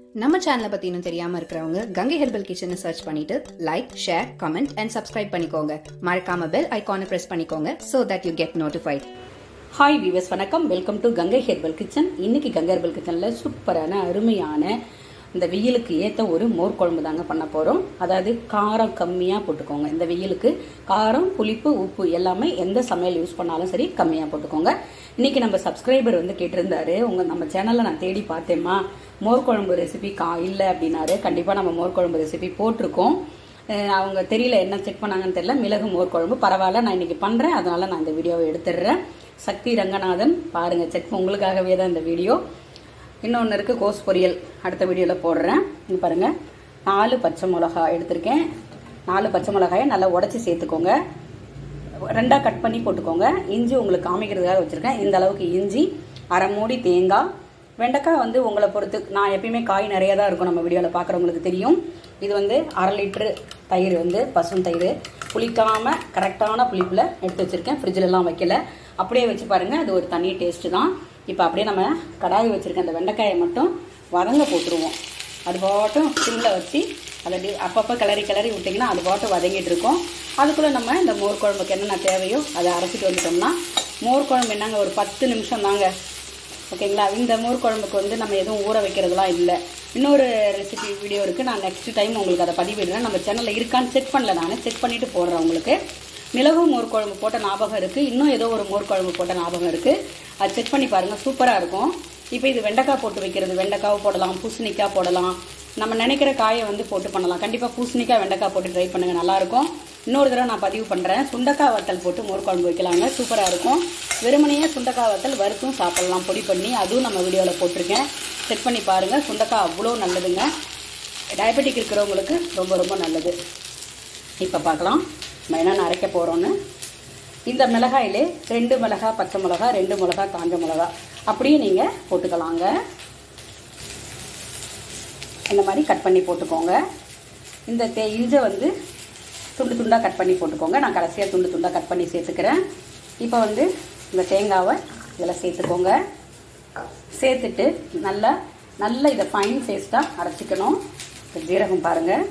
நம்ம சேனலை பத்தி இன்னும் தெரியாம இருக்கிறவங்க கங்கை ஹெர்பல் கிச்சனை சர்ச் பண்ணிட்டு like share comment and subscribe பண்ணிக்கோங்க மறக்காம பெல் ஐகானை பிரஸ் பண்ணிக்கோங்க so that you get notified hi viewers வணக்கம் welcome to Ganga herbal kitchen இன்னைக்கு கங்கை ஹெர்பல் கிச்சனில் சூப்பரான அருமையான இந்த வெயிலுக்கு ஏற்ற ஒரு மோர் குழம்பு தாங்க பண்ண போகிறோம் அதாவது காரம் கம்மியாக போட்டுக்கோங்க இந்த வெயிலுக்கு காரம் புளிப்பு உப்பு எல்லாமே எந்த சமையல் யூஸ் பண்ணாலும் சரி கம்மியாக போட்டுக்கோங்க இன்னைக்கு நம்ம சப்ஸ்கிரைபர் வந்து கேட்டிருந்தாரு உங்கள் நம்ம சேனலில் நான் தேடி பார்த்தேம்மா மோர் குழம்பு ரெசிபி கா இல்லை அப்படின்னாரு கண்டிப்பாக நம்ம மோர் குழம்பு ரெசிபி போட்டிருக்கோம் அஹ் அவங்க தெரியல என்ன செக் பண்ணாங்கன்னு தெரியல மிளகு மோர் குழம்பு பரவாயில்ல நான் இன்னைக்கு பண்றேன் அதனால நான் இந்த வீடியோவை எடுத்துடுறேன் சக்தி ரங்கநாதன் பாருங்க செக் உங்களுக்காகவே தான் இந்த வீடியோ இன்னொன்று இருக்கு கோஸ் பொரியல் அடுத்த வீடியோவில் போடுறேன் இங்க பாருங்க நாலு பச்சை மிளகா எடுத்திருக்கேன் நாலு பச்சை மிளகாயை நல்லா உடச்சி சேர்த்துக்கோங்க ரெண்டாக கட் பண்ணி போட்டுக்கோங்க இஞ்சி உங்களுக்கு காமிக்கிறதுக்காக வச்சுருக்கேன் இந்த அளவுக்கு இஞ்சி அரை மூடி தேங்காய் வெண்டைக்காய் வந்து உங்களை பொறுத்து நான் எப்பயுமே காய் நிறைய தான் இருக்கும் நம்ம வீடியோவில் பார்க்குறவங்களுக்கு தெரியும் இது வந்து அரை லிட்ரு தயிர் வந்து பசும் தயிர் புளிக்காமல் கரெக்டான புளிப்பில் எடுத்து வச்சுருக்கேன் ஃப்ரிட்ஜிலலாம் வைக்கல அப்படியே வச்சு பாருங்கள் அது ஒரு தனி டேஸ்ட்டு தான் இப்போ அப்படியே நம்ம கடாய் வச்சுருக்க அந்த வெண்டைக்காயை மட்டும் வதங்க போட்டுருவோம் அது பாட்டும் சிம்மில் வச்சு அதை அப்படி அப்பப்போ கிளறி கிளறி விட்டிங்கன்னா அது பாட்டும் வதங்கிட்டு இருக்கும் அதுக்குள்ளே நம்ம இந்த மோர் குழம்புக்கு என்னென்ன தேவையோ அதை அரைச்சிட்டு வந்துட்டோம்னா மோர் குழம்பு என்னங்க ஒரு பத்து நிமிஷம் தாங்க ஓகேங்களா இந்த மோர் குழம்புக்கு வந்து நம்ம எதுவும் ஊற வைக்கிறதுலாம் இல்லை இன்னொரு ரெசிபி வீடியோ இருக்குது நான் நெக்ஸ்ட் டைம் உங்களுக்கு அதை பதிவிடுறேன் நம்ம சேனலில் இருக்கான்னு செக் பண்ணல நான் செக் பண்ணிவிட்டு போடுறேன் உங்களுக்கு மிளகு மோர் குழம்பு போட்ட ஞாபகம் இருக்குது இன்னும் ஏதோ ஒரு மோர் குழம்பு போட்ட ஞாபகம் இருக்குது அது செக் பண்ணி பாருங்கள் சூப்பராக இருக்கும் இப்போ இது வெண்டைக்காய் போட்டு வைக்கிறது வெண்டைக்காய் போடலாம் பூசணிக்காய் போடலாம் நம்ம நினைக்கிற காயை வந்து போட்டு பண்ணலாம் கண்டிப்பாக பூசணிக்காய் வெண்டைக்காய் போட்டு ட்ரை பண்ணுங்கள் நல்லாயிருக்கும் இன்னொரு தடவை நான் பதிவு பண்ணுறேன் சுண்டக்காய் வத்தல் போட்டு மோர் குழம்பு வைக்கலாங்க சூப்பராக இருக்கும் வெறுமனையே சுண்டக்காய் வத்தல் வறுத்தும் சாப்பிடலாம் பொடி பண்ணி அதுவும் நம்ம வீடியோவில் போட்டிருக்கேன் செக் பண்ணி பாருங்கள் சுண்டக்காய் அவ்வளோ நல்லதுங்க டயபெட்டிக் இருக்கிறவங்களுக்கு ரொம்ப ரொம்ப நல்லது இப்போ பார்க்கலாம் நம்ம என்னென்ன அரைக்க போகிறோன்னு இந்த மிளகாயிலே ரெண்டு மிளகா பச்சை மிளகா ரெண்டு மிளகா காஞ்ச மிளகா அப்படியே நீங்கள் போட்டுக்கலாங்க இந்த மாதிரி கட் பண்ணி போட்டுக்கோங்க இந்த தே இஞ்சை வந்து துண்டு துண்டாக கட் பண்ணி போட்டுக்கோங்க நான் கடைசியாக துண்டு துண்டாக கட் பண்ணி சேர்த்துக்கிறேன் இப்போ வந்து இந்த தேங்காவை இதில் சேர்த்துக்கோங்க சேர்த்துட்டு நல்லா நல்லா இதை ஃபைன் பேஸ்ட்டாக அரைச்சிக்கணும் இந்த ஜீரகம் பாருங்கள்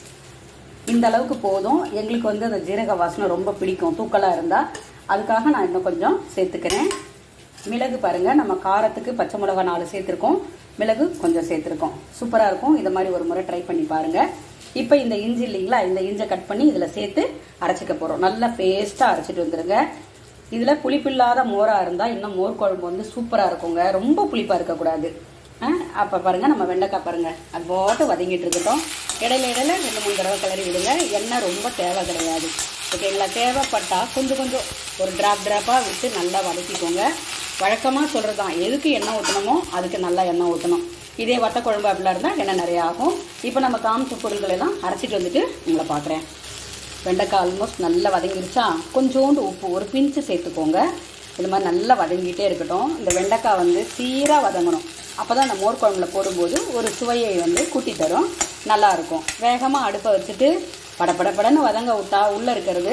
இந்த அளவுக்கு போதும் எங்களுக்கு வந்து அந்த ஜீரக வாசனை ரொம்ப பிடிக்கும் தூக்கலாக இருந்தால் அதுக்காக நான் இன்னும் கொஞ்சம் சேர்த்துக்கிறேன் மிளகு பாருங்கள் நம்ம காரத்துக்கு பச்சை மிளகா நாலு சேர்த்துருக்கோம் மிளகு கொஞ்சம் சேர்த்துருக்கோம் சூப்பராக இருக்கும் இந்த மாதிரி ஒரு முறை ட்ரை பண்ணி பாருங்கள் இப்போ இந்த இஞ்சி இல்லைங்களா இந்த இஞ்சை கட் பண்ணி இதில் சேர்த்து அரைச்சிக்க போகிறோம் நல்லா பேஸ்ட்டாக அரைச்சிட்டு வந்துடுங்க இதில் புளிப்பில்லாத மோராக இருந்தால் இன்னும் மோர் குழம்பு வந்து சூப்பராக இருக்குங்க ரொம்ப புளிப்பாக இருக்கக்கூடாது அப்போ பாருங்கள் நம்ம வெண்டைக்காய் பாருங்கள் அது போட்டு வதங்கிட்டு இருக்கட்டும் இடையில இடையில ரெண்டு மூணு தடவை கிளறி விடுங்க எண்ணெய் ரொம்ப தேவை கிடையாது ஓகேங்களா தேவைப்பட்டால் கொஞ்சம் கொஞ்சம் ஒரு ட்ராப் ட்ராப்பாக விட்டு நல்லா வதக்கிக்கோங்க வழக்கமாக சொல்கிறது தான் எதுக்கு எண்ணெய் ஊற்றணுமோ அதுக்கு நல்லா எண்ணெய் ஊற்றணும் இதே வத்த குழம்பு அப்படிலாம் இருந்தால் எண்ணெய் நிறையா ஆகும் இப்போ நம்ம காமிச்ச பொருட்கள் எல்லாம் அரைச்சிட்டு வந்துட்டு உங்களை பார்க்குறேன் வெண்டைக்காய் ஆல்மோஸ்ட் நல்லா வதங்கிருச்சா கொஞ்சோண்டு உப்பு ஒரு பிஞ்சு சேர்த்துக்கோங்க இது மாதிரி நல்லா வதங்கிட்டே இருக்கட்டும் இந்த வெண்டைக்காய் வந்து சீராக வதங்கணும் அப்போ தான் அந்த மோர் குழம்புல போடும்போது ஒரு சுவையை வந்து கூட்டி தரும் நல்லாயிருக்கும் வேகமாக அடுப்பை வச்சுட்டு படப்படப்படன்னு வதங்க விட்டா உள்ளே இருக்கிறது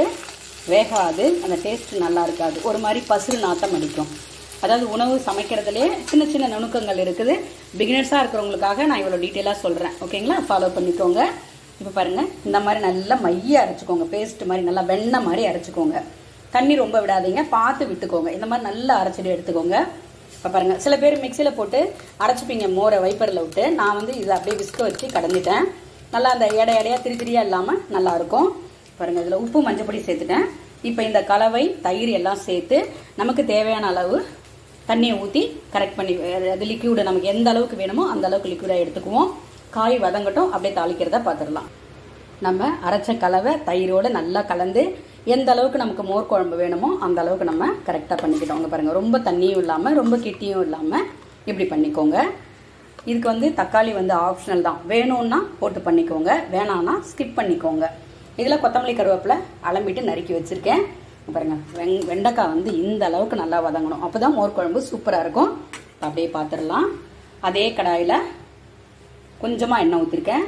வேகாது அந்த டேஸ்ட் நல்லா இருக்காது ஒரு மாதிரி பசுறு நாத்தம் அடிக்கும் அதாவது உணவு சமைக்கிறதுலே சின்ன சின்ன நுணுக்கங்கள் இருக்குது பிகினர்ஸாக இருக்கிறவங்களுக்காக நான் இவ்வளோ டீட்டெயிலாக சொல்கிறேன் ஓகேங்களா ஃபாலோ பண்ணிக்கோங்க இப்போ பாருங்கள் இந்த மாதிரி நல்லா மைய அரைச்சிக்கோங்க பேஸ்ட் மாதிரி நல்லா வெண்ணெய் மாதிரி அரைச்சிக்கோங்க தண்ணி ரொம்ப விடாதீங்க பார்த்து விட்டுக்கோங்க இந்த மாதிரி நல்லா அரைச்சிட்டு எடுத்துக்கோங்க இப்போ பாருங்கள் சில பேர் மிக்சியில் போட்டு அரைச்சிப்பீங்க மோரை வைப்பரில் விட்டு நான் வந்து இதை அப்படியே விஸ்க வச்சு கடந்துட்டேன் நல்லா அந்த எடை எடையாக திரி திரியாக இல்லாமல் நல்லாயிருக்கும் பாருங்கள் இதில் உப்பு மஞ்சப்பொடி சேர்த்துட்டேன் இப்போ இந்த கலவை தயிர் எல்லாம் சேர்த்து நமக்கு தேவையான அளவு தண்ணியை ஊற்றி கரெக்ட் பண்ணி அது லிக்யூடு நமக்கு எந்த அளவுக்கு வேணுமோ அந்த அளவுக்கு லிக்யூடாக எடுத்துக்குவோம் காய் வதங்கட்டும் அப்படியே தாளிக்கிறத பார்த்துடலாம் நம்ம அரைச்ச கலவை தயிரோடு நல்லா கலந்து எந்த அளவுக்கு நமக்கு மோர் குழம்பு வேணுமோ அந்த அளவுக்கு நம்ம கரெக்டாக பண்ணிக்கிட்டோம் அங்கே பாருங்கள் ரொம்ப தண்ணியும் இல்லாமல் ரொம்ப கிட்டியும் இல்லாமல் இப்படி பண்ணிக்கோங்க இதுக்கு வந்து தக்காளி வந்து ஆப்ஷனல் தான் வேணும்னா போட்டு பண்ணிக்கோங்க வேணான்னா ஸ்கிப் பண்ணிக்கோங்க இதில் கொத்தமல்லி கருவேப்பிலை அலம்பிட்டு நறுக்கி வச்சுருக்கேன் பாருங்கள் வெங் வெண்டைக்காய் வந்து இந்த அளவுக்கு நல்லா வதங்கணும் அப்போ தான் மோர் குழம்பு சூப்பராக இருக்கும் அப்படியே பார்த்துடலாம் அதே கடாயில் கொஞ்சமாக எண்ணெய் ஊற்றிருக்கேன்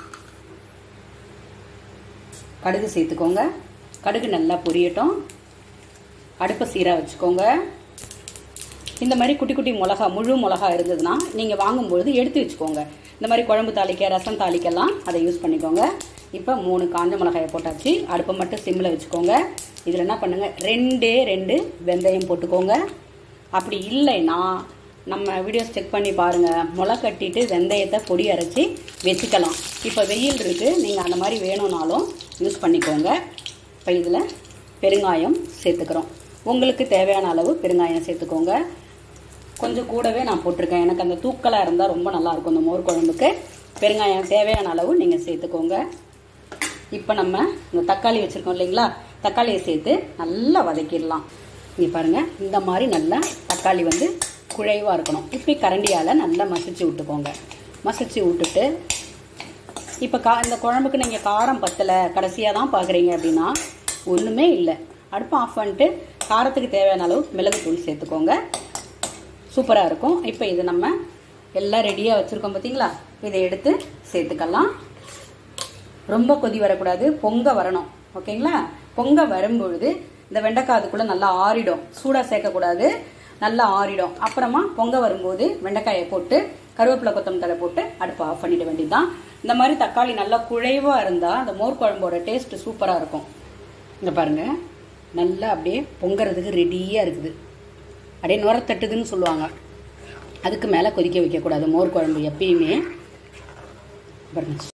கடுகு சேர்த்துக்கோங்க கடுகு நல்லா பொரியட்டும் அடுப்பை சீராக வச்சுக்கோங்க இந்த மாதிரி குட்டி குட்டி மிளகா முழு மிளகா இருந்ததுன்னா நீங்கள் வாங்கும்பொழுது எடுத்து வச்சுக்கோங்க இந்த மாதிரி குழம்பு தாளிக்க ரசம் தாளிக்கெல்லாம் அதை யூஸ் பண்ணிக்கோங்க இப்போ மூணு காஞ்ச மிளகாயை போட்டாச்சு அடுப்பை மட்டும் சிம்மில் வச்சுக்கோங்க இதில் என்ன பண்ணுங்கள் ரெண்டே ரெண்டு வெந்தயம் போட்டுக்கோங்க அப்படி இல்லைன்னா நம்ம வீடியோஸ் செக் பண்ணி பாருங்கள் முளை கட்டிட்டு வெந்தயத்தை பொடி அரைச்சி வச்சுக்கலாம் இப்போ வெயில் இருக்குது நீங்கள் அந்த மாதிரி வேணும்னாலும் யூஸ் பண்ணிக்கோங்க இப்போ இதில் பெருங்காயம் சேர்த்துக்கிறோம் உங்களுக்கு தேவையான அளவு பெருங்காயம் சேர்த்துக்கோங்க கொஞ்சம் கூடவே நான் போட்டிருக்கேன் எனக்கு அந்த தூக்கலாக இருந்தால் ரொம்ப நல்லாயிருக்கும் இந்த மோர் குழம்புக்கு பெருங்காயம் தேவையான அளவு நீங்கள் சேர்த்துக்கோங்க இப்போ நம்ம இந்த தக்காளி வச்சுருக்கோம் இல்லைங்களா தக்காளியை சேர்த்து நல்லா வதக்கிடலாம் இங்கே பாருங்கள் இந்த மாதிரி நல்லா தக்காளி வந்து குழைவாக இருக்கணும் இப்படி கரண்டியால் நல்லா மசிச்சு விட்டுக்கோங்க மசிச்சு விட்டுட்டு இப்போ கா இந்த குழம்புக்கு நீங்கள் காரம் பத்தலை கடைசியாக தான் பார்க்குறீங்க அப்படின்னா ஒன்றுமே இல்லை அடுப்பை ஆஃப் பண்ணிட்டு காரத்துக்கு தேவையான அளவு மிளகுத்தூள் சேர்த்துக்கோங்க சூப்பராக இருக்கும் இப்போ இது நம்ம எல்லாம் ரெடியாக வச்சுருக்கோம் பார்த்தீங்களா இதை எடுத்து சேர்த்துக்கலாம் ரொம்ப கொதி வரக்கூடாது பொங்க வரணும் ஓகேங்களா பொங்க வரும்பொழுது இந்த வெண்டைக்காய் அதுக்குள்ளே நல்லா ஆறிடும் சூடாக சேர்க்கக்கூடாது நல்லா ஆறிடும் அப்புறமா பொங்க வரும்போது வெண்டைக்காயை போட்டு கருவேப்பிலை கொத்தமல்லி தழை போட்டு அடுப்பை ஆஃப் பண்ணிட வேண்டியதுதான் இந்த மாதிரி தக்காளி நல்லா குழைவாக இருந்தால் அந்த மோர் குழம்போட டேஸ்ட் சூப்பராக இருக்கும் இங்கே பாருங்க நல்லா அப்படியே பொங்கறதுக்கு ரெடியாக இருக்குது அப்படியே நுர தட்டுதுன்னு சொல்லுவாங்க அதுக்கு மேலே கொதிக்க வைக்கக்கூடாது மோர் குழம்பு எப்பயுமே பாருங்க